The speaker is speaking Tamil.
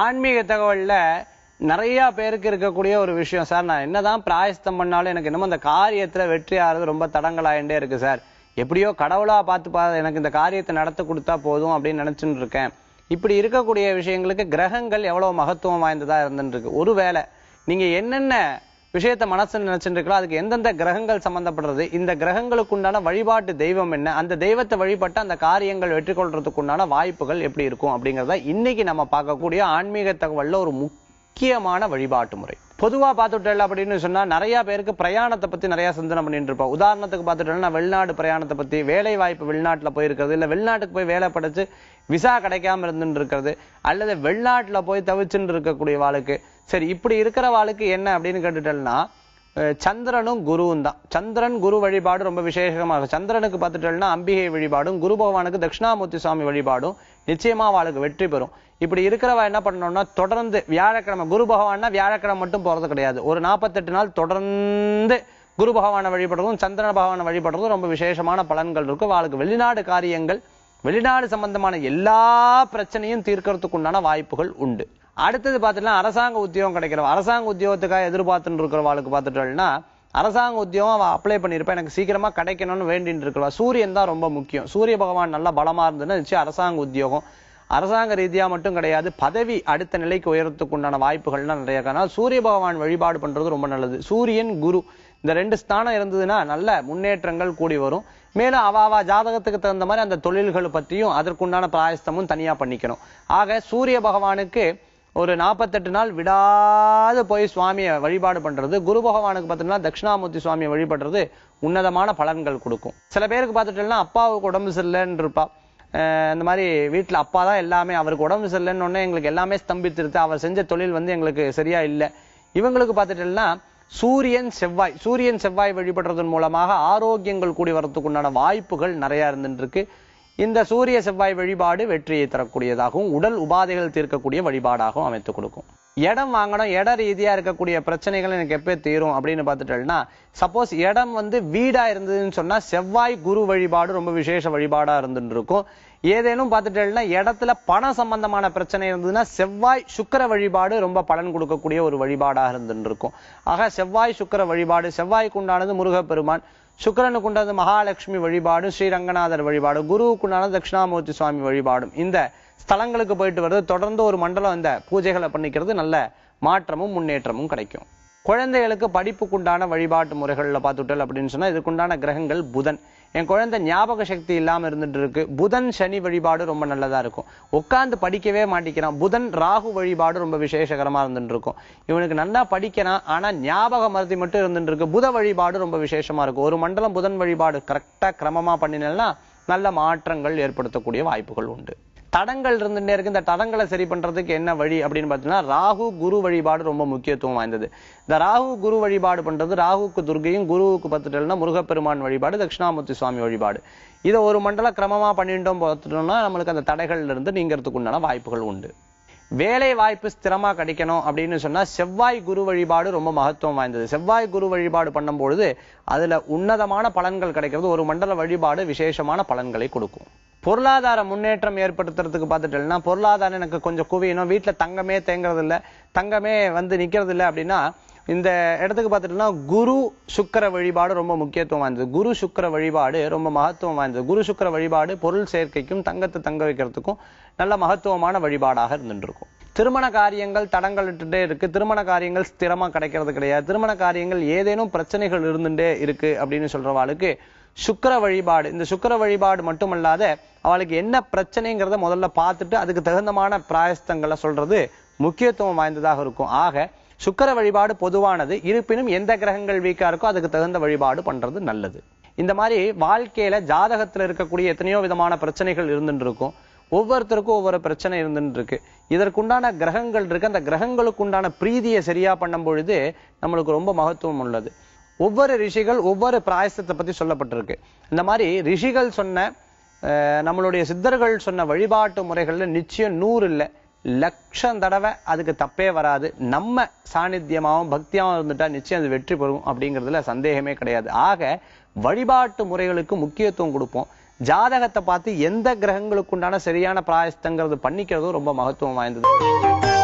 ஆன்மீக தகவல்ல நிறைய பேருக்கு இருக்கக்கூடிய ஒரு விஷயம் சார் நான் என்னதான் பிராயஸ்தம் பண்ணாலும் எனக்கு இன்னமும் அந்த காரியத்துல வெற்றி ஆறது ரொம்ப தடங்கலாயிண்டே இருக்கு சார் எப்படியோ கடவுளா பார்த்து பா எனக்கு இந்த காரியத்தை நடத்த கொடுத்தா போதும் அப்படின்னு நினைச்சுட்டு இருக்கேன் இப்படி இருக்கக்கூடிய விஷயங்களுக்கு கிரகங்கள் எவ்வளவு மகத்துவம் வாய்ந்ததா இருந்துட்டு இருக்கு ஒருவேளை நீங்க என்னென்ன விஷயத்த மனசுல நினைச்சுட்டு இருக்கலாம் அதுக்கு எந்தெந்த கிரகங்கள் சம்பந்தப்படுறது இந்த கிரகங்களுக்கு உண்டான வழிபாட்டு தெய்வம் என்ன அந்த தெய்வத்தை வழிபட்டு அந்த காரியங்கள் வெற்றி கொள்றதுக்கு உண்டான வாய்ப்புகள் எப்படி இருக்கும் அப்படிங்கறத இன்னைக்கு நம்ம பார்க்கக்கூடிய ஆன்மீக தகவல்ல ஒரு முக்கியமான வழிபாட்டு முறை பொதுவா பார்த்துட்டேன் அப்படின்னு சொன்னா நிறைய பேருக்கு பிரயாணத்தை பத்தி நிறைய சிந்தனை பண்ணிட்டு இருப்போம் உதாரணத்துக்கு பார்த்துட்டேன்னா வெளிநாடு பிரயாணத்தை பத்தி வேலை வாய்ப்பு வெளிநாட்டுல போயிருக்கிறது இல்ல வெளிநாட்டுக்கு போய் வேலை படிச்சு விசா கிடைக்காம இருந்துட்டு இருக்கிறது அல்லது வெளிநாட்டுல போய் தவிச்சுட்டு இருக்கக்கூடிய வாளுக்கு சரி இப்படி இருக்கிற வாளுக்கு என்ன அப்படின்னு கேட்டுட்டேன்னா அஹ் சந்திரனும் குருவும் தான் சந்திரன் குரு வழிபாடு ரொம்ப விசேஷமா இருக்கும் சந்திரனுக்கு பார்த்துட்டோம்னா அம்பிகை வழிபாடும் குரு பகவானுக்கு தட்சிணாமூர்த்தி சுவாமி வழிபாடும் நிச்சயமா அவளுக்கு வெற்றி பெறும் இப்படி இருக்கிறவ என்ன பண்ணணும்னா தொடர்ந்து வியாழக்கிழமை குரு பகவான்னா வியாழக்கிழமை மட்டும் போறது கிடையாது ஒரு நாற்பத்தெட்டு நாள் தொடர்ந்து குரு பகவானை வழிபடுறதும் சந்திரன பகவானை வழிபடுறதும் ரொம்ப விசேஷமான பலன்கள் இருக்கும் அவளுக்கு வெளிநாடு காரியங்கள் வெளிநாடு சம்பந்தமான எல்லா பிரச்சனையும் தீர்க்கறதுக்கு உண்டான வாய்ப்புகள் உண்டு அடுத்தது பார்த்துட்டா அரசாங்க உத்தியோகம் கிடைக்கிறவ அரசாங்க உத்தியோகத்துக்காக எதிர்பார்த்துட்டு இருக்கிறவாளுக்கு பார்த்துட்டோம்னா அரசாங்க உத்தியோகம் அவ அப்ளை பண்ணியிருப்பா எனக்கு சீக்கிரமா கிடைக்கணும்னு வேண்டிட்டு இருக்கிறவா சூரியன் தான் ரொம்ப முக்கியம் சூரிய பகவான் நல்லா பலமா இருந்ததுன்னா நிச்சயம் அரசாங்க உத்தியோகம் அரசாங்க ரீதியா மட்டும் கிடையாது பதவி அடுத்த நிலைக்கு உயரத்துக்கு உண்டான வாய்ப்புகள்லாம் நிறைய இருக்கு அதனால சூரிய பகவான் வழிபாடு பண்றது ரொம்ப நல்லது சூரியன் குரு இந்த ரெண்டு ஸ்தானம் இருந்ததுன்னா நல்ல முன்னேற்றங்கள் கூடி வரும் மேலும் அவ அவ ஜாதகத்துக்கு தகுந்த மாதிரி அந்த தொழில்கள் பற்றியும் அதற்குண்டான பிராயஸ்தமும் தனியா பண்ணிக்கணும் ஆக சூரிய பகவானுக்கு ஒரு நாற்பத்தெட்டு நாள் விடாது போய் சுவாமியை வழிபாடு பண்றது குரு பகவானுக்கு பார்த்தீங்கன்னா தட்சிணாமூர்த்தி சுவாமியை வழிபடுறது உன்னதமான பலன்கள் கொடுக்கும் சில பேருக்கு பார்த்துட்டோம்னா அப்பாவுக்கு உடம்பு சரியில்லைன்னு இருப்பா அஹ் இந்த மாதிரி வீட்டுல அப்பா தான் எல்லாமே அவருக்கு உடம்பு சரியில்லைன்னு உடனே எங்களுக்கு எல்லாமே ஸ்தம்பித்திருத்து அவர் செஞ்ச தொழில் வந்து எங்களுக்கு சரியா இல்லை இவங்களுக்கு பார்த்துட்டோம்னா சூரியன் செவ்வாய் சூரியன் செவ்வாய் வழிபடுறதன் மூலமாக ஆரோக்கியங்கள் கூடி வரதுக்கு உண்டான வாய்ப்புகள் நிறைய இருந்துட்டு இருக்கு இந்த சூரிய செவ்வாய் வழிபாடு வெற்றியை தரக்கூடியதாகவும் உடல் உபாதைகள் தீர்க்கக்கூடிய வழிபாடாகவும் அமைத்து கொடுக்கும் இடம் வாங்கணும் இட ரீதியா இருக்கக்கூடிய பிரச்சனைகள் எனக்கு எப்போ தீரும் அப்படின்னு பார்த்துட்டேன்னா சப்போஸ் இடம் வந்து வீடா இருந்ததுன்னு சொன்னா செவ்வாய் குரு வழிபாடு ரொம்ப விசேஷ வழிபாடா இருந்துட்டு இருக்கும் ஏதேனும் பார்த்துட்டேன்னா இடத்துல பண சம்பந்தமான பிரச்சனை இருந்ததுன்னா செவ்வாய் சுக்கிர வழிபாடு ரொம்ப பலன் கொடுக்கக்கூடிய ஒரு வழிபாடாக இருந்துட்டு இருக்கும் ஆக செவ்வாய் சுக்கிர வழிபாடு செவ்வாய்க்கு உண்டானது முருகப்பெருமான் சுக்கிரனுக்கு உண்டானது மகாலட்சுமி வழிபாடு ஸ்ரீரங்கநாதர் வழிபாடு குருவுக்கு உண்டானது தட்சிணாமூர்த்தி சுவாமி வழிபாடும் இந்த ஸ்தலங்களுக்கு போயிட்டு வருது தொடர்ந்து ஒரு மண்டலம் இந்த பூஜைகளை பண்ணிக்கிறது நல்ல மாற்றமும் முன்னேற்றமும் கிடைக்கும் குழந்தைகளுக்கு படிப்புக்குண்டான வழிபாட்டு முறைகள்ல பார்த்துட்டல் அப்படின்னு சொன்னா இதுக்குண்டான கிரகங்கள் புதன் என் குழந்தை ஞாபக சக்தி இல்லாம இருந்துட்டு இருக்கு புதன் சனி வழிபாடு ரொம்ப நல்லதா இருக்கும் உட்கார்ந்து படிக்கவே மாட்டேங்கிறான் புதன் ராகு வழிபாடு ரொம்ப விசேஷகரமா இருந்துட்டு இருக்கும் இவனுக்கு நல்லா படிக்கிறான் ஆனா ஞாபக மருதி மட்டும் இருந்துட்டு இருக்கு புத வழிபாடு ரொம்ப விசேஷமா இருக்கும் ஒரு மண்டலம் புதன் வழிபாடு கரெக்டா கிரமமா பண்ணினா நல்ல மாற்றங்கள் ஏற்படுத்தக்கூடிய வாய்ப்புகள் உண்டு தடங்கள் இருந்துட்டே இருக்கு இந்த தடங்களை சரி பண்றதுக்கு என்ன வழி அப்படின்னு பார்த்தீங்கன்னா ராகு குரு வழிபாடு ரொம்ப முக்கியத்துவம் வாய்ந்தது இந்த ராகு குரு வழிபாடு பண்றது ராகுக்கு துர்கையும் குருவுக்கு பார்த்துட்டோம்னா முருகப்பெருமான் வழிபாடு தட்சிணாமூர்த்தி சுவாமி வழிபாடு இதை ஒரு மண்டல கிரமமா பண்ணிட்டோம் பார்த்துட்டோம்னா நம்மளுக்கு அந்த தடைகள்ல இருந்து நீங்கிறதுக்கு உண்டான வாய்ப்புகள் உண்டு வேலை வாய்ப்பு ஸ்திரமா கிடைக்கணும் அப்படின்னு சொன்னா செவ்வாய் குரு வழிபாடு ரொம்ப மகத்துவம் வாய்ந்தது செவ்வாய் குரு வழிபாடு பண்ணும்பொழுது அதுல உன்னதமான பலன்கள் கிடைக்கிறது ஒரு மண்டல வழிபாடு விசேஷமான பலன்களை கொடுக்கும் பொருளாதார முன்னேற்றம் ஏற்படுத்துறதுக்கு பார்த்துட்டேன்னா பொருளாதாரம் எனக்கு கொஞ்சம் குவியணும் வீட்டுல தங்கமே தேங்குறது இல்ல தங்கமே வந்து நிக்கிறது இல்ல அப்படின்னா இந்த இடத்துக்கு பார்த்துட்டோம்னா குரு சுக்கிர வழிபாடு ரொம்ப முக்கியத்துவம் வாய்ந்தது குரு சுக்கிர வழிபாடு ரொம்ப மகத்துவம் வாய்ந்தது குரு சுக்கிர வழிபாடு பொருள் சேர்க்கைக்கும் தங்கத்தை தங்க வைக்கிறதுக்கும் நல்ல மகத்துவமான வழிபாடாக இருந்துட்டு இருக்கும் திருமண காரியங்கள் தடங்கள் இட்டுட்டே இருக்கு திருமண காரியங்கள் ஸ்திரமா கிடைக்கிறது கிடையாது திருமண காரியங்கள் ஏதேனும் பிரச்சனைகள் இருந்துட்டே இருக்கு அப்படின்னு சொல்றவாளுக்கு சுக்கிர வழிபாடு இந்த சுக்கிர வழிபாடு மட்டுமல்லாத அவளுக்கு என்ன பிரச்சனைங்கிறத முதல்ல பார்த்துட்டு அதுக்கு தகுந்தமான பிராயஸ்தங்களை சொல்றது முக்கியத்துவம் வாய்ந்ததாக இருக்கும் ஆக சுக்கிர வழிபாடு பொதுவானது இருப்பினும் எந்த கிரகங்கள் வீக்கா இருக்கோ அதுக்கு தகுந்த வழிபாடு பண்றது நல்லது இந்த மாதிரி வாழ்க்கையில ஜாதகத்துல இருக்கக்கூடிய எத்தனையோ விதமான பிரச்சனைகள் இருந்துட்டு இருக்கும் ஒவ்வொருத்தருக்கும் ஒவ்வொரு பிரச்சனை இருந்துட்டு இருக்கு இதற்குண்டான கிரகங்கள் இருக்கு அந்த கிரகங்களுக்கு உண்டான பிரீதியை சரியா பண்ணும் பொழுது நம்மளுக்கு ரொம்ப மகத்துவம் உள்ளது ஒவ்வொரு ரிஷிகள் ஒவ்வொரு பிராயசத்தை பத்தி சொல்லப்பட்டிருக்கு இந்த மாதிரி ரிஷிகள் சொன்ன அஹ், நம்மளுடைய சித்தர்கள் சொன்ன வழிபாட்டு முறைகள்ல நிச்சயம் நூறு இல்ல லட்சம் தடவை அதுக்கு தப்பே வராது நம்ம சாநித்தியமாவும் பக்தியாவும் இருந்துட்டா நிச்சயம் அது வெற்றி பெறும் அப்படிங்கிறதுல சந்தேகமே கிடையாது ஆக வழிபாட்டு முறைகளுக்கு முக்கியத்துவம் கொடுப்போம் ஜாதகத்தை பார்த்து எந்த கிரகங்களுக்கு உண்டான சரியான பிராயஸ்தங்கிறது பண்ணிக்கிறதும் ரொம்ப மகத்துவம் வாய்ந்தது